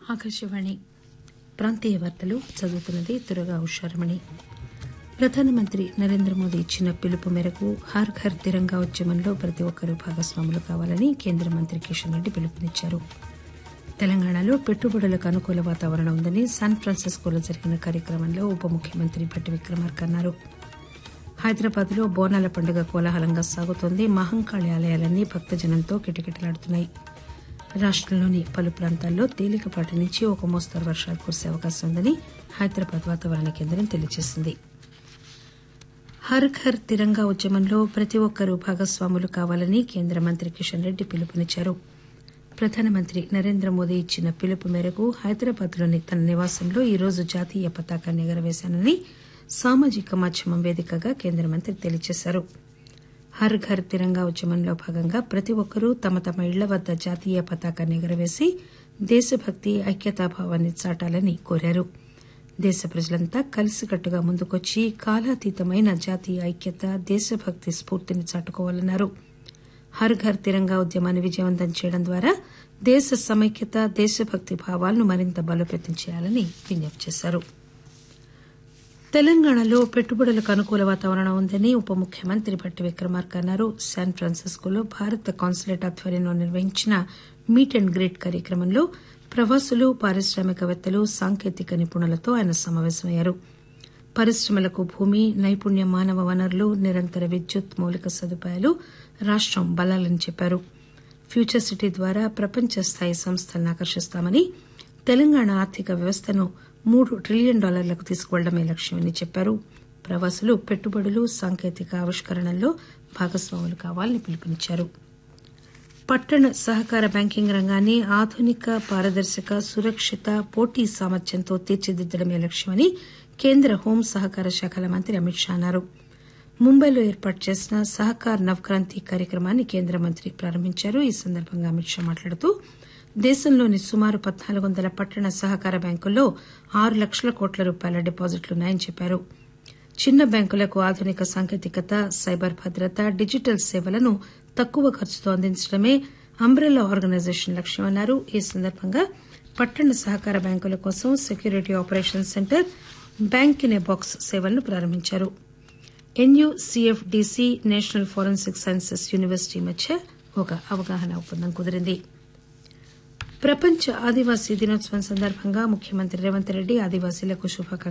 ఆకాశవాణి ప్రాంతీయ వార్తలు చదువుతున్నది దుర్గా ఉషారమణి ప్రధానమంత్రి నరేంద్ర మోదీ ఇచ్చిన పిలుపు మేరకు హర్ ఘర్ తిరంగా ఉద్యమంలో ప్రతి ఒక్కరూ భాగస్వాములు కావాలని కేంద్ర మంత్రి కిషన్ రెడ్డి పిలుపునిచ్చారు తెలంగాణలో పెట్టుబడులకు అనుకూల వాతావరణం ఉందని శాన్ ఫ్రాన్సిస్కోలో జరిగిన కార్యక్రమంలో ఉప ముఖ్యమంత్రి భట్టి విక్రమార్క అన్నారు హైదరాబాద్ లో బోనాల పండుగ కోలాహలంగా సాగుతోంది మహంకాళి ఆలయాలన్నీ భక్తజనంతో కిటకిటలాడుతున్నాయి రాష్టంలోని పలు ప్రాంతాల్లో తేలికపాటి నుంచి ఒక మోస్తరు వర్షాలు కురిసే అవకాశం ఉందని హైదరాబాద్ వాతావరణ కేంద్రం తెలియజేసింది హర్ ఘర్ తిరంగా ఉద్యమంలో ప్రతి ఒక్కరూ భాగస్వాములు కావాలని కేంద్ర మంత్రి కిషన్ రెడ్డి పిలుపునిచ్చారు ప్రధానమంత్రి నరేంద్ర మోదీ ఇచ్చిన పిలుపు మేరకు హైదరాబాద్ లోని తన నివాసంలో ఈరోజు జాతీయ పతాకాన్ని ఎగురవేశానని సామాజిక మాధ్యమం వేదికగా కేంద్ర మంత్రి తెలియజేశారు హర్ ఘర్ తిరంగా ఉద్యమంలో భాగంగా ప్రతి ఒక్కరూ తమ తమ ఇళ్ల వద్ద జాతీయ పతాకాన్ని ఎగురవేసి దేశభక్తి ఐక్యతాభావాన్ని చాటాలని కోరారు దేశ ప్రజలంతా కలిసికట్టుగా ముందుకొచ్చి కాలాతీతమైన జాతీయ ఐక్యత దేశభక్తి స్పూర్తిని చాటుకోవాలన్నారు హర్ ఘర్ తిరంగా ఉద్యమాన్ని విజయవంతం చేయడం ద్వారా దేశ సమైక్యత దేశభక్తి భావాలను మరింత బలోపేతం చేయాలని విజ్ఞప్తి చేశారు తెలంగాణలో పెట్టుబడులకు అనుకూల వాతావరణం ఉందని ఉప ముఖ్యమంత్రి భట్టి విక్రమార్క అన్నారు శాన్ ఫ్రాన్సిస్కోలో భారత కాన్సులేట్ ఆధ్వర్యంలో నిర్వహించిన మీట్ అండ్ గ్రీట్ కార్యక్రమంలో ప్రవాసులు పారిశ్రామికవేత్తలు సాంకేతిక నిపుణులతో ఆయన సమావేశమయ్యారు పరిశ్రమలకు భూమి నైపుణ్య మానవ వనరులు నిరంతర విద్యుత్ మౌలిక సదుపాయాలు రాష్టం బలాలని చెప్పారు ఫ్యూచర్ సిటీ ద్వారా ప్రపంచ స్థాయి సంస్థలను ఆకర్షిస్తామని తెలంగాణ ఆర్థిక వ్యవస్థను మూడు ట్రిలియన్ డాలర్లకు తీసుకువెళ్లడమే లక్ష్యమని చెప్పారు ప్రవాసులు పెట్టుబడులు సాంకేతిక ఆవిష్కరణల్లో భాగస్వాములు కావాలని పిలుపునిచ్చారు పట్టణ సహకార బ్యాంకింగ్ రంగాన్ని ఆధునిక పారదర్శక సురక్షిత పోటీ సామర్థ్యంతో తీర్చిదిద్దడమే లక్ష్యమని కేంద్ర హోం సహకార శాఖల మంత్రి అమిత్ షా అన్నారు ముంబైలో ఏర్పాటు చేసిన సహకార్ నవక్రాంతి కార్యక్రమాన్ని కేంద్ర మంత్రి ప్రారంభించారు ఈ సందర్భంగా అమిత్ షా మాట్లాడుతూ దేశంలోని సుమారు పద్నాలుగు వందల పట్టణ సహకార బ్యాంకుల్లో ఆరు లక్షల కోట్ల రూపాయల డిపాజిట్లున్నాయని చెప్పారు చిన్న బ్యాంకులకు ఆధునిక సాంకేతికత సైబర్ భద్రత డిజిటల్ సేవలను తక్కువ ఖర్చుతో అందించడమే అంబ్రెల్లా ఆర్గనైజేషన్ లక్ష్యమన్నారు ఈ సందర్భంగా పట్టణ సహకార బ్యాంకుల కోసం security operation centre bank in a box సేవలను ప్రారంభించారు NUCFDC National Forensic Sciences University మధ్య ఒక అవగాహన ఒప్పందం కుదిరింది ప్రపంచ ఆదివాసీ దినోత్సవం సందర్భంగా ముఖ్యమంత్రి రేవంత్ రెడ్డి ఆదివాసీలకు శుభాకాంక్షలు